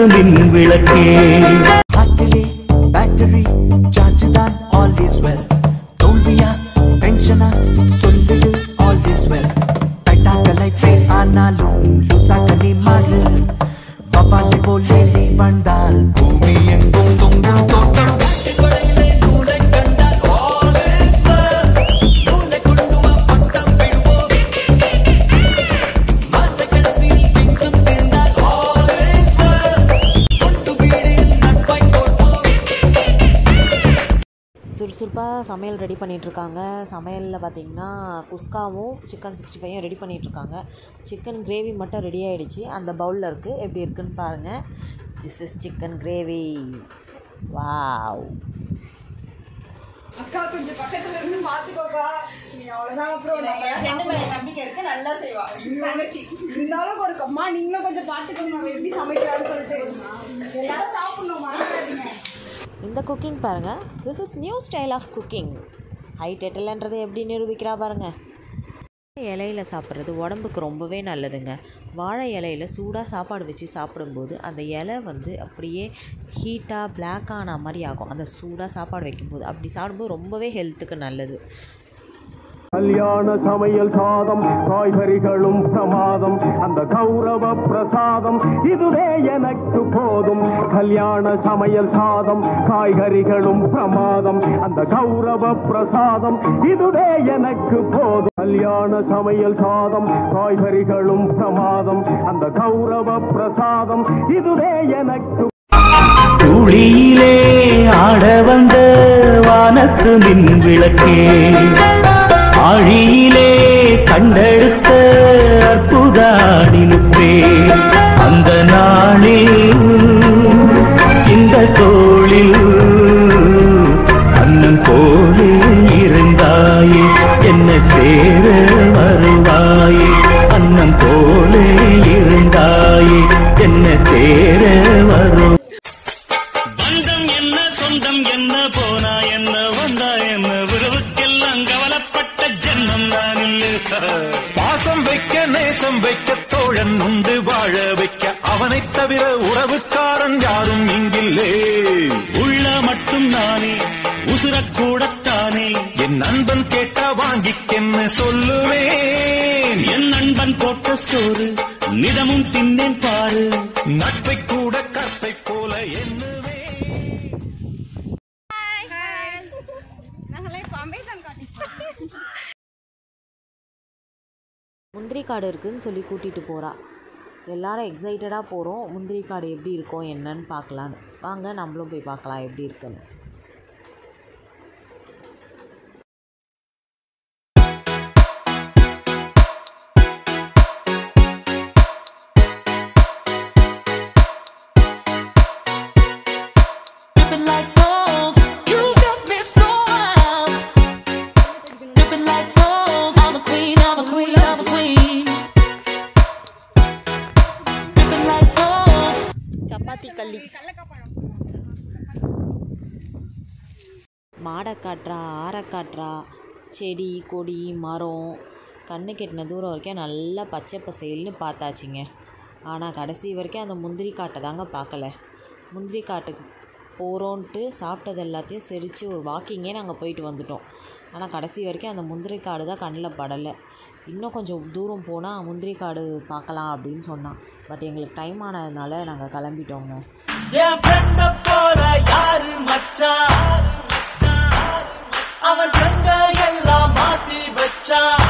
மின் விளக்கே ஹார்ட்டிலே பேட்டரி சார்ஜ் தான் ஆல் இஸ் வெல் தோல்வியா பென்ஷனா சொல்லுது ஆல் இஸ் வெல் டைட்டாக்க லைஃபே ஆனாலும் லூசாக்க நீ மாறு பப்பாலை போலே நீ வந்தால் பூமி எங்கும் தொங்கும் தோட்டம் சுறுசுறுப்பாக சமையல் ரெடி பண்ணிகிட்ருக்காங்க சமையலில் பார்த்தீங்கன்னா குஸ்காவும் சிக்கன் சிக்ஸ்டி ஃபைவும் ரெடி பண்ணிகிட்ருக்காங்க சிக்கன் கிரேவி மட்டும் ரெடி ஆகிடுச்சு அந்த பவுலில் இருக்குது எப்படி இருக்குன்னு பாருங்கள் this is chicken gravy wow அக்கா கொஞ்சம் பக்கத்துல இருந்து பாத்துக்கோக்கா நீ அவ்வளவுதான் அப்புறம் நம்ம ரெண்டு மேல நம்பிக்கை இருக்கு நல்லா செய்வா தங்கச்சி இருந்தாலும் ஒரு அம்மா நீங்களும் கொஞ்சம் பாத்துக்கோங்க அவ எப்படி சமைக்கிறான்னு சொல்லிட்டு எல்லாரும் சாப்பிடணும் மறக்காதீங்க இந்த குக்கிங் பாருங்கள் this is new style of cooking ஹை டெட்டலன்றதை எப்படி நிரூபிக்கிறா பாருங்கள் இலையில சாப்பிட்றது உடம்புக்கு ரொம்பவே நல்லதுங்க வாழை இலையில சூடாக சாப்பாடு வச்சு சாப்பிடும்போது அந்த இலை வந்து அப்படியே ஹீட்டாக பிளாக் ஆன மாதிரி ஆகும் அந்த சூடாக சாப்பாடு வைக்கும்போது அப்படி சாப்பிடும்போது ரொம்பவே ஹெல்த்துக்கு நல்லது கல்யாண சமையல் சாதம் காய்கறிகளும் பிரமாதம் அந்த கௌரவ பிரசாதம் இதுவே எனக்கு போதும் கல்யாண சமையல் சாதம் காய்கறிகளும் பிரமாதம் அந்த கௌரவ பிரசாதம் இதுவே எனக்கு போதும் கல்யாண சமையல் சாதம் காய்கறிகளும் பிரமாதம் அந்த கௌரவ பிரசாதம் இதுவே எனக்கு துளியிலே ஆட வந்த வானத்து மின் விளக்கே ஆழியிலே கண்டெடுத்த அற்புத அணிலுப்பே அந்த நாளில் இந்த தோளில் அண்ணன் போலே இருந்தாயே என்ன சேர வருவாயே அண்ணன் போலே இருந்தாயே என்ன சேர வரும் பந்தம் என்ன சொந்தம் என்ன போனா என்ன வந்தா என்ன உறவுக்கெல்லாம் கவலைப்பட்ட ஜென்மம் நான் பாசம் வைக்க நேசம் வைக்க தோழன் உண்டு வாழ வைக்க அவனைத் தவிர உறவுக்காரன் யாரும் இங்கில்லே உள்ள மட்டும் நானே உசுரக்கூடத்தானே என் நண்பன் கேட்டா வாங்கிக்கென்னு சொல்லுவேன் என் நண்பன் போட்ட சோறு நிதமும் தின்னேன் பாரு நட்பை கூட கற்பை போல எண்ணுவேன் நாங்களே இப்ப அமேசான் காட்டி முந்திரி காடு இருக்குதுன்னு சொல்லி கூட்டிகிட்டு போகிறா எல்லாரும் எக்ஸைட்டடாக போகிறோம் முந்திரி காடு எப்படி இருக்கும் என்னன்னு பார்க்கலான்னு வாங்க நம்மளும் போய் பார்க்கலாம் எப்படி இருக்குன்னு Dripping like gold, you got me so wild. Dripping like gold, I'm a queen, I'm a queen, I'm a queen. Dripping like gold. Chapati கள்ளி மாடை காட்டுறா ஆற காட்டுறா செடி கொடி மரம் கண்ணு கெட்டின தூரம் வரைக்கும் நல்லா பச்சை பசேல்னு பார்த்தாச்சுங்க ஆனால் கடைசி வரைக்கும் அந்த முந்திரி காட்டை தாங்க பார்க்கல முந்திரி காட்டுக்கு போகிறோன்ட்டு சாப்பிட்டது எல்லாத்தையும் செரித்து ஒரு வாக்கிங்கே நாங்கள் போயிட்டு வந்துட்டோம் ஆனால் கடைசி வரைக்கும் அந்த முந்திரி காடு தான் கண்ணில் படலை இன்னும் கொஞ்சம் தூரம் போனால் முந்திரி காடு பார்க்கலாம் அப்படின்னு சொன்னான் பட் எங்களுக்கு டைம் ஆனதுனால நாங்கள் கிளம்பிட்டோங்க என் ஃப்ரெண்ட போல யாரு மச்சான் அவன் ஃப்ரெண்ட எல்லாம் மாத்தி வச்சான்